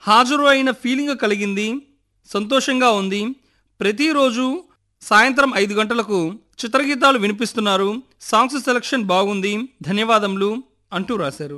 హాజరు అయిన ఫీలింగ్ కలిగింది సంతోషంగా ఉంది ప్రతిరోజు సాయంత్రం ఐదు గంటలకు చిత్రగీతాలు వినిపిస్తున్నారు సాంగ్స్ సెలక్షన్ బాగుంది ధన్యవాదములు అంటూ రాశారు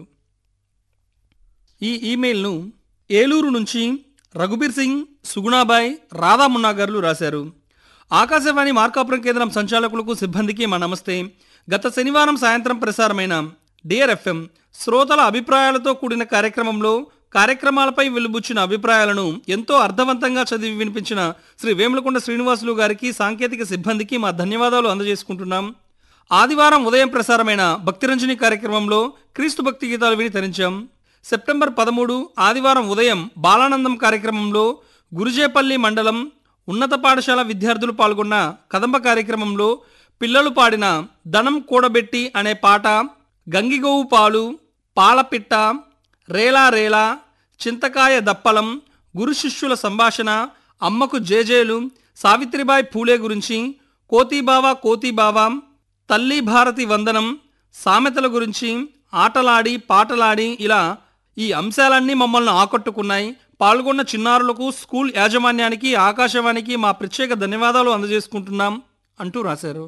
ఈ ఈమెయిల్ను ఏలూరు నుంచి రఘుబీర్ సింగ్ సుగుణాబాయ్ రాధామున్నా గారు రాశారు ఆకాశవాణి మార్కాపురం కేంద్రం సంచాలకులకు సిబ్బందికి మా నమస్తే గత శనివారం సాయంత్రం ప్రసారమైన డియర్ ఎఫ్ఎం శ్రోతల అభిప్రాయాలతో కూడిన కార్యక్రమంలో కార్యక్రమాలపై వెలుబుచ్చిన అభిప్రాయాలను ఎంతో అర్థవంతంగా చదివి వినిపించిన శ్రీ వేములకొండ శ్రీనివాసులు గారికి సాంకేతిక సిబ్బందికి మా ధన్యవాదాలు అందజేసుకుంటున్నాం ఆదివారం ఉదయం ప్రసారమైన భక్తిరంజని కార్యక్రమంలో క్రీస్తు భక్తి గీతాలు విని తరించాం సెప్టెంబర్ పదమూడు ఆదివారం ఉదయం బాలానందం కార్యక్రమంలో గురుజేపల్లి మండలం ఉన్నత పాఠశాల విద్యార్థులు పాల్గొన్న కదంబ కార్యక్రమంలో పిల్లలు పాడిన ధనం కూడబెట్టి అనే పాట గంగిగోవు పాలు పాలపిట్ట రేలా రేలా చింతకాయ దప్పలం గురు శిష్యుల సంభాషణ అమ్మకు జేజేలు సావిత్రిబాయి పూలే గురించి కోతీబావా కోతీబావా తల్లి భారతి వందనం సామెతల గురించి ఆటలాడి పాటలాడి ఇలా ఈ అంశాలన్నీ మమ్మల్ని ఆకట్టుకున్నాయి పాల్గొన్న చిన్నారులకు స్కూల్ యాజమాన్యానికి ఆకాశవాణికి మా ప్రత్యేక ధన్యవాదాలు అందజేసుకుంటున్నాం అంటూ రాశారు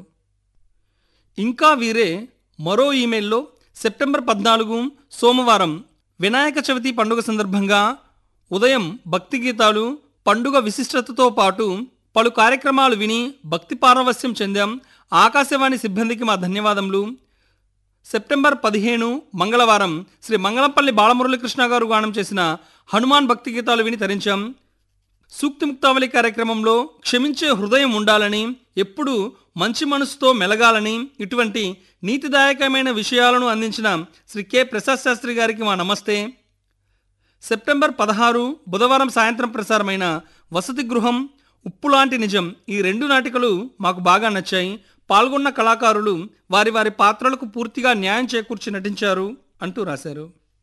ఇంకా వీరే మరో ఈమెయిల్లో సెప్టెంబర్ పద్నాలుగు సోమవారం వినాయక చవితి పండుగ సందర్భంగా ఉదయం భక్తి గీతాలు పండుగ విశిష్టతతో పాటు పలు కార్యక్రమాలు విని భక్తి పారవస్యం చెందాం ఆకాశవాణి సిబ్బందికి మా ధన్యవాదములు సెప్టెంబర్ పదిహేను మంగళవారం శ్రీ మంగళంపల్లి బాలమురళీకృష్ణ గారు గానం చేసిన హనుమాన్ భక్తి గీతాలు విని తరించాం సూక్తి ముక్తావళి కార్యక్రమంలో క్షమించే హృదయం ఉండాలని ఎప్పుడూ మంచి మనసుతో మెలగాలని ఇటువంటి నీతిదాయకమైన విషయాలను అందించిన శ్రీ కె ప్రసాద్ శాస్త్రి గారికి మా నమస్తే సెప్టెంబర్ పదహారు బుధవారం సాయంత్రం ప్రసారమైన వసతి గృహం ఉప్పులాంటి నిజం ఈ రెండు నాటికలు మాకు బాగా నచ్చాయి పాల్గొన్న కళాకారులు వారి వారి పాత్రలకు పూర్తిగా న్యాయం చేకూర్చి నటించారు అంటూ రాశారు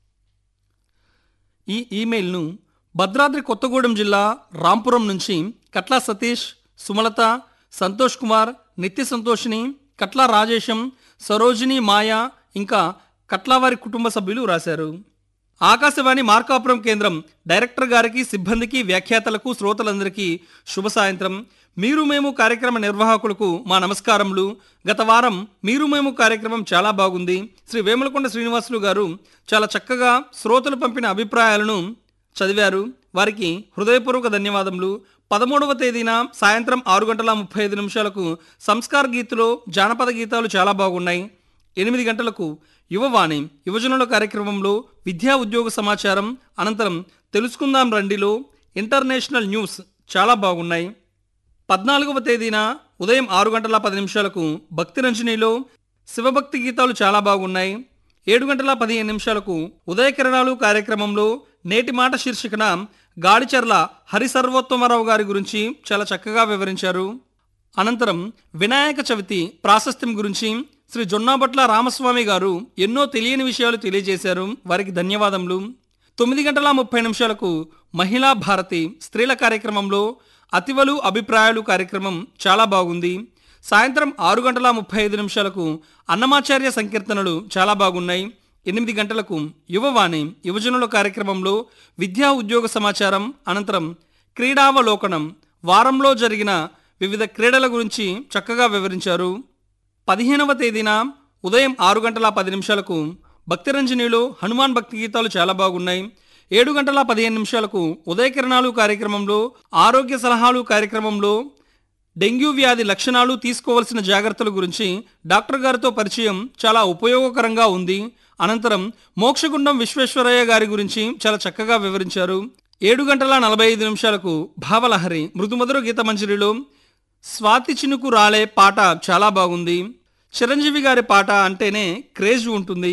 ఈ ఈమెయిల్ను భద్రాద్రి కొత్తగూడెం జిల్లా రాంపురం నుంచి కట్లా సతీష్ సుమలత సంతోష్ కుమార్ నిత్య సంతోషిని కట్ల రాజేశం సరోజిని మాయ ఇంకా కట్ల వారి కుటుంబ సభ్యులు రాశారు ఆకాశవాణి మార్కాపురం కేంద్రం డైరెక్టర్ గారికి సిబ్బందికి వ్యాఖ్యాతలకు శ్రోతలందరికీ శుభ సాయంత్రం మీరు మేము కార్యక్రమ నిర్వాహకులకు మా నమస్కారములు గత వారం మీరు మేము కార్యక్రమం చాలా బాగుంది శ్రీ వేములకొండ శ్రీనివాసులు గారు చాలా చక్కగా శ్రోతలు పంపిన అభిప్రాయాలను చదివారు వారికి హృదయపూర్వక ధన్యవాదములు పదమూడవ తేదీన సాయంత్రం ఆరు గంటల ముప్పై ఐదు నిమిషాలకు సంస్కార్ గీతులో జానపద గీతాలు చాలా బాగున్నాయి ఎనిమిది గంటలకు యువవాణి యువజనుల కార్యక్రమంలో విద్యా ఉద్యోగ సమాచారం అనంతరం తెలుసుకుందాం రండిలో ఇంటర్నేషనల్ న్యూస్ చాలా బాగున్నాయి పద్నాలుగవ తేదీన ఉదయం ఆరు గంటల పది నిమిషాలకు భక్తి రంజనీలో శివభక్తి గీతాలు చాలా బాగున్నాయి ఏడు గంటల పదిహేను నిమిషాలకు ఉదయ కిరణాలు కార్యక్రమంలో నేటి మాట శీర్షికన గాడిచర్ల హరి సర్వోత్తమరావు గారి గురించి చాలా చక్కగా వివరించారు అనంతరం వినాయక చవితి ప్రాశస్త్యం గురించి శ్రీ జొన్నాబట్ల రామస్వామి గారు ఎన్నో తెలియని విషయాలు తెలియజేశారు వారికి ధన్యవాదములు తొమ్మిది గంటల ముప్పై నిమిషాలకు మహిళా భారతి స్త్రీల కార్యక్రమంలో అతివలు అభిప్రాయాలు కార్యక్రమం చాలా బాగుంది సాయంత్రం ఆరు గంటల ముప్పై ఐదు నిమిషాలకు అన్నమాచార్య సంకీర్తనలు చాలా బాగున్నాయి ఎనిమిది గంటలకు యువవాణి యువజనుల కార్యక్రమంలో విద్యా ఉద్యోగ సమాచారం అనంతరం క్రీడావలోకనం వారంలో జరిగిన వివిధ క్రీడల గురించి చక్కగా వివరించారు పదిహేనవ తేదీన ఉదయం ఆరు గంటల పది నిమిషాలకు భక్తిరంజనిలో హనుమాన్ భక్తి గీతాలు చాలా బాగున్నాయి ఏడు గంటల పదిహేను నిమిషాలకు ఉదయ కిరణాలు కార్యక్రమంలో ఆరోగ్య సలహాలు కార్యక్రమంలో డెంగ్యూ వ్యాధి లక్షణాలు తీసుకోవాల్సిన జాగ్రత్తల గురించి డాక్టర్ గారితో పరిచయం చాలా ఉపయోగకరంగా ఉంది అనంతరం మోక్షగుండం విశ్వేశ్వరయ్య గారి గురించి చాలా చక్కగా వివరించారు ఏడు గంటల నలభై ఐదు నిమిషాలకు భావలహరి మృదుమధుర గీత మంజరిలో స్వాతి చినుకు రాలే పాట చాలా బాగుంది చిరంజీవి గారి పాట అంటేనే క్రేజ్ ఉంటుంది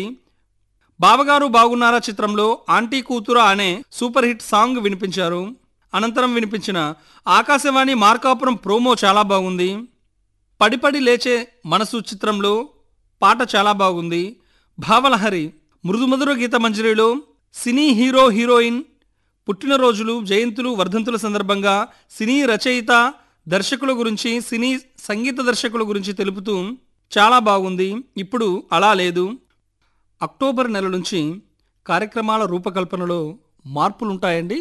బావగారు బాగున్నారా చిత్రంలో ఆంటీ కూతురా అనే సూపర్ హిట్ సాంగ్ వినిపించారు అనంతరం వినిపించిన ఆకాశవాణి మార్కాపురం ప్రోమో చాలా బాగుంది పడిపడి లేచే మనసు చిత్రంలో పాట చాలా బాగుంది భావలహరి మృదుమధుర గీత మంజరిలో సినీ హీరో హీరోయిన్ పుట్టినరోజులు జయంతులు వర్ధంతుల సందర్భంగా సినీ రచయిత దర్శకుల గురించి సినీ సంగీత దర్శకుల గురించి తెలుపుతూ చాలా బాగుంది ఇప్పుడు అలా లేదు అక్టోబర్ నెల నుంచి కార్యక్రమాల రూపకల్పనలో మార్పులుంటాయండి